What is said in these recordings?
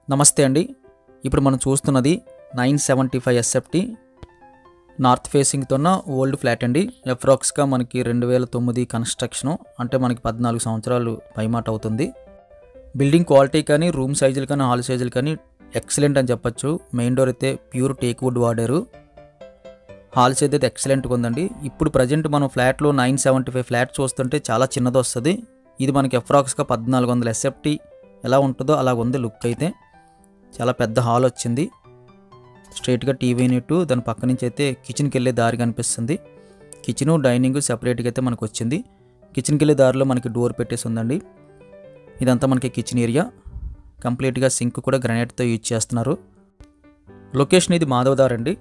నమస్తే అండి ఇప్పుడు మనం చూస్తున్నది nine seventy five SFT north ఫేసింగ్తో ఉన్న ఓల్డ్ ఫ్లాట్ అండి అప్రాక్స్గా మనకి రెండు వేల తొమ్మిది కన్స్ట్రక్షను అంటే మనకి పద్నాలుగు సంవత్సరాలు పైమాట అవుతుంది బిల్డింగ్ క్వాలిటీ కానీ రూమ్ సైజులు కానీ హాల్ సైజులు కానీ ఎక్సలెంట్ అని చెప్పొచ్చు మెయిన్ డోర్ అయితే ప్యూర్ టేక్ వుడ్ వాడారు హాల్ సైజ్ అయితే ఎక్సలెంట్గా ఉందండి ఇప్పుడు ప్రజెంట్ మనం ఫ్లాట్లో నైన్ సెవెంటీ ఫైవ్ ఫ్లాట్ చూస్తుంటే చాలా చిన్నది వస్తుంది ఇది మనకి అప్రాక్స్గా పద్నాలుగు వందల ఎస్ఎఫ్టీ ఎలా ఉంటుందో అలా ఉంది లుక్ అయితే చాలా పెద్ద హాల్ వచ్చింది స్ట్రైట్గా టీవీ యూనిట్ దాని పక్క నుంచి అయితే కిచెన్కి వెళ్ళే దారి కనిపిస్తుంది కిచెను డైనింగ్ సెపరేట్గా అయితే మనకు వచ్చింది కిచెన్కి వెళ్ళే దారిలో మనకి డోర్ పెట్టేసి ఉందండి ఇదంతా మనకి కిచెన్ ఏరియా కంప్లీట్గా సింక్ కూడా గ్రానైట్తో యూజ్ చేస్తున్నారు లొకేషన్ ఇది మాధవదార్ అండి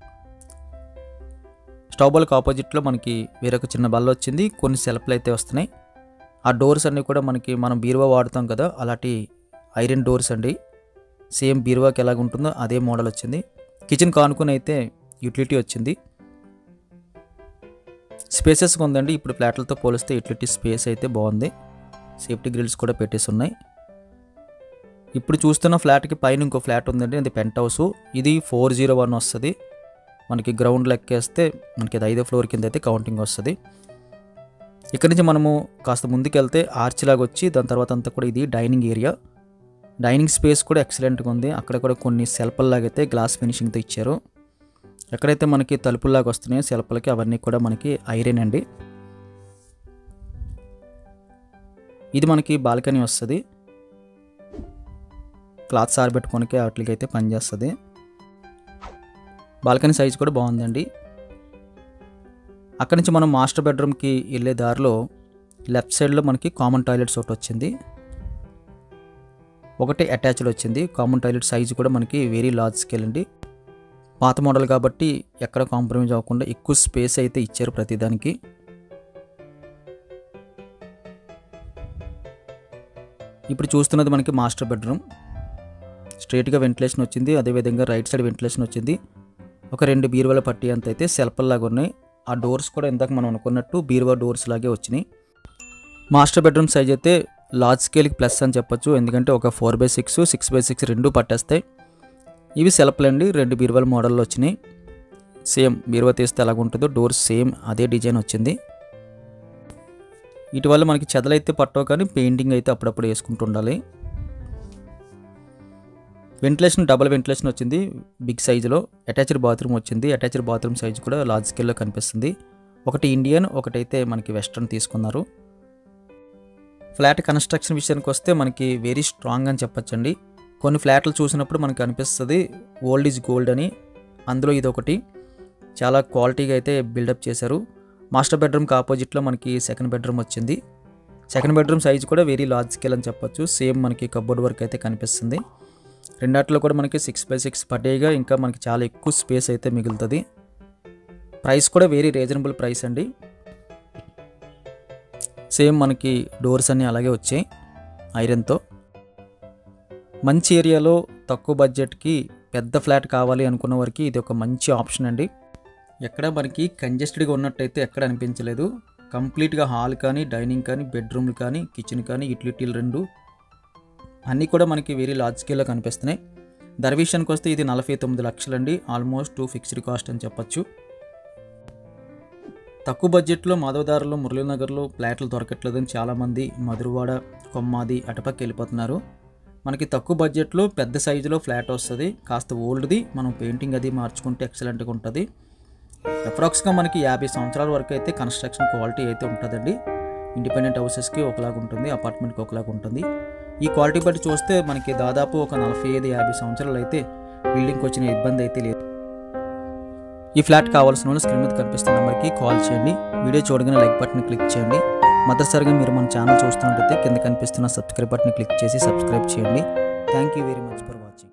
స్టవ్ బాల్కి ఆపోజిట్లో మనకి వేరొక చిన్న బల్ల వచ్చింది కొన్ని సెల్ఫ్లు అయితే వస్తున్నాయి ఆ డోర్స్ అన్నీ కూడా మనకి మనం బీరువా వాడుతాం కదా అలాంటి ఐరన్ డోర్స్ అండి సేమ్ బీరువాకి ఎలాగ ఉంటుందో అదే మోడల్ వచ్చింది కిచెన్ కానుకొని అయితే యూటిలిటీ వచ్చింది స్పేసెస్గా ఉందండి ఇప్పుడు ఫ్లాట్లతో పోలిస్తే యూటిలిటీ స్పేస్ అయితే బాగుంది సేఫ్టీ గ్రిల్స్ కూడా పెట్టేసి ఉన్నాయి ఇప్పుడు చూస్తున్న ఫ్లాట్కి పైన ఇంకో ఫ్లాట్ ఉందండి అది పెంట్ హౌస్ ఇది ఫోర్ జీరో వన్ వస్తుంది మనకి గ్రౌండ్ లెక్కేస్తే మనకి అది ఐదో ఫ్లోర్ కింద అయితే కౌంటింగ్ వస్తుంది ఇక్కడ నుంచి మనము కాస్త ముందుకు వెళ్తే ఆర్చ్ లాగా వచ్చి దాని తర్వాత అంతా కూడా ఇది డైనింగ్ ఏరియా డైనింగ్ స్పేస్ కూడా ఎక్సలెంట్గా ఉంది అక్కడ కూడా కొన్ని సెల్ఫల్లాగా అయితే గ్లాస్ ఫినిషింగ్తో ఇచ్చారు ఎక్కడైతే మనకి తలుపుల్లాగా వస్తున్నాయో సెల్ఫలకి అవన్నీ కూడా మనకి ఐరన్ అండి ఇది మనకి బాల్కనీ వస్తుంది క్లాత్స్ ఆరబెట్టుకోనికి వాటికి అయితే పనిచేస్తుంది బాల్కనీ సైజ్ కూడా బాగుందండి అక్కడి నుంచి మనం మాస్టర్ బెడ్రూమ్కి వెళ్ళే దారిలో లెఫ్ట్ సైడ్లో మనకి కామన్ టాయిలెట్స్ ఒకటి వచ్చింది ఒకటి అటాచ్డ్ వచ్చింది కామన్ టాయిలెట్ సైజు కూడా మనకి వెరీ లార్జ్ స్కేల్ అండి పాత మోడల్ కాబట్టి ఎక్కడ కాంప్రమైజ్ అవ్వకుండా ఎక్కువ స్పేస్ అయితే ఇచ్చారు ప్రతిదానికి ఇప్పుడు చూస్తున్నది మనకి మాస్టర్ బెడ్రూమ్ స్ట్రైట్గా వెంటిలేషన్ వచ్చింది అదేవిధంగా రైట్ సైడ్ వెంటిలేషన్ వచ్చింది ఒక రెండు బీరువాల పట్టి అంత అయితే సెల్ఫల్లాగా ఉన్నాయి ఆ డోర్స్ కూడా ఇందాక మనం అనుకున్నట్టు బీరువా డోర్స్ లాగే వచ్చినాయి మాస్టర్ బెడ్రూమ్ సైజ్ అయితే లార్జ్ స్కేల్కి ప్లస్ అని చెప్పొచ్చు ఎందుకంటే ఒక four by six six by six రెండు పట్టేస్తాయి ఇవి సెల్ఫ్లు అండి రెండు బీరువాల మోడల్లో వచ్చినాయి సేమ్ బీరువా తీస్తే ఎలాగ ఉంటుందో డోర్ సేమ్ అదే డిజైన్ వచ్చింది వీటి వల్ల మనకి చెదలైతే పట్టవు కానీ పెయింటింగ్ అయితే అప్పుడప్పుడు వేసుకుంటూ ఉండాలి వెంటిలేషన్ డబుల్ వెంటిలేషన్ వచ్చింది బిగ్ సైజులో అటాచ్డ్ బాత్రూమ్ వచ్చింది అటాచ్డ్ బాత్రూమ్ సైజ్ కూడా లార్జ్ స్కేల్లో కనిపిస్తుంది ఒకటి ఇండియన్ ఒకటైతే మనకి వెస్ట్రన్ తీసుకున్నారు ఫ్లాట్ కన్స్ట్రక్షన్ విషయానికి వస్తే మనకి వెరీ స్ట్రాంగ్ అని చెప్పొచ్చండి కొన్ని ఫ్లాట్లు చూసినప్పుడు మనకు అనిపిస్తుంది ఓల్డ్ ఈజ్ గోల్డ్ అని అందులో ఇది ఒకటి చాలా క్వాలిటీగా అయితే బిల్డప్ చేశారు మాస్టర్ బెడ్రూమ్కి ఆపోజిట్లో మనకి సెకండ్ బెడ్రూమ్ వచ్చింది సెకండ్ బెడ్రూమ్ సైజ్ కూడా వెరీ లార్జ్ స్కేల్ అని చెప్పొచ్చు సేమ్ మనకి కబోర్డ్ వర్క్ అయితే కనిపిస్తుంది రెండాట్లో కూడా మనకి సిక్స్ బై సిక్స్ పడేగా ఇంకా మనకి చాలా ఎక్కువ స్పేస్ అయితే మిగులుతుంది ప్రైస్ కూడా వెరీ రీజనబుల్ ప్రైస్ అండి సేమ్ మనకి డోర్స్ అన్నీ అలాగే వచ్చాయి ఐరన్తో మంచి ఏరియాలో తక్కువ బడ్జెట్కి పెద్ద ఫ్లాట్ కావాలి అనుకున్న వారికి ఇది ఒక మంచి ఆప్షన్ అండి ఎక్కడ మనకి కంజెస్టెడ్గా ఉన్నట్టయితే ఎక్కడ అనిపించలేదు కంప్లీట్గా హాల్ కానీ డైనింగ్ కానీ బెడ్రూమ్లు కానీ కిచెన్ కానీ యూటిలిటీలు రెండు అన్నీ కూడా మనకి వెరీ లార్జ్ స్కేల్లో కనిపిస్తున్నాయి ధర విషయానికి వస్తే ఇది నలభై తొమ్మిది లక్షలండి ఆల్మోస్ట్ ఫిక్స్డ్ కాస్ట్ అని చెప్పొచ్చు తక్కువ బడ్జెట్లో మాధవదారులో మురళీనగర్లో ఫ్లాట్లు దొరకట్లేదని చాలామంది మధురవాడ కొమ్మాది అటుపక్క వెళ్ళిపోతున్నారు మనకి తక్కువ బడ్జెట్లో పెద్ద సైజులో ఫ్లాట్ వస్తుంది కాస్త ఓల్డ్ది మనం పెయింటింగ్ అది మార్చుకుంటే ఎక్సలెంట్గా ఉంటుంది అప్రాక్స్గా మనకి యాభై సంవత్సరాల వరకు అయితే కన్స్ట్రక్షన్ క్వాలిటీ అయితే ఉంటుందండి ఇండిపెండెంట్ హౌసెస్కి ఒకలాగా ఉంటుంది అపార్ట్మెంట్కి ఒకలాగా ఉంటుంది ఈ క్వాలిటీ బట్టి చూస్తే మనకి దాదాపు ఒక నలభై ఐదు యాభై సంవత్సరాలు అయితే బిల్డింగ్కి వచ్చిన ఇబ్బంది అయితే లేదు ఈ ఫ్లాట్ కావాల్సిన వాళ్ళు స్క్రీన్ మీద కనిపిస్తున్న నెంబర్కి కాల్ చేయండి వీడియో చూడగానే లైక్ బటన్ క్లిక్ చేయండి మొదటిసారిగా మీరు మన ఛానల్ చూస్తున్నట్టయితే కింద కనిపిస్తున్న సబ్స్క్రైబ్ బటన్ క్లిక్ చేసి సబ్స్క్రైబ్ చేయండి thank you very much for watching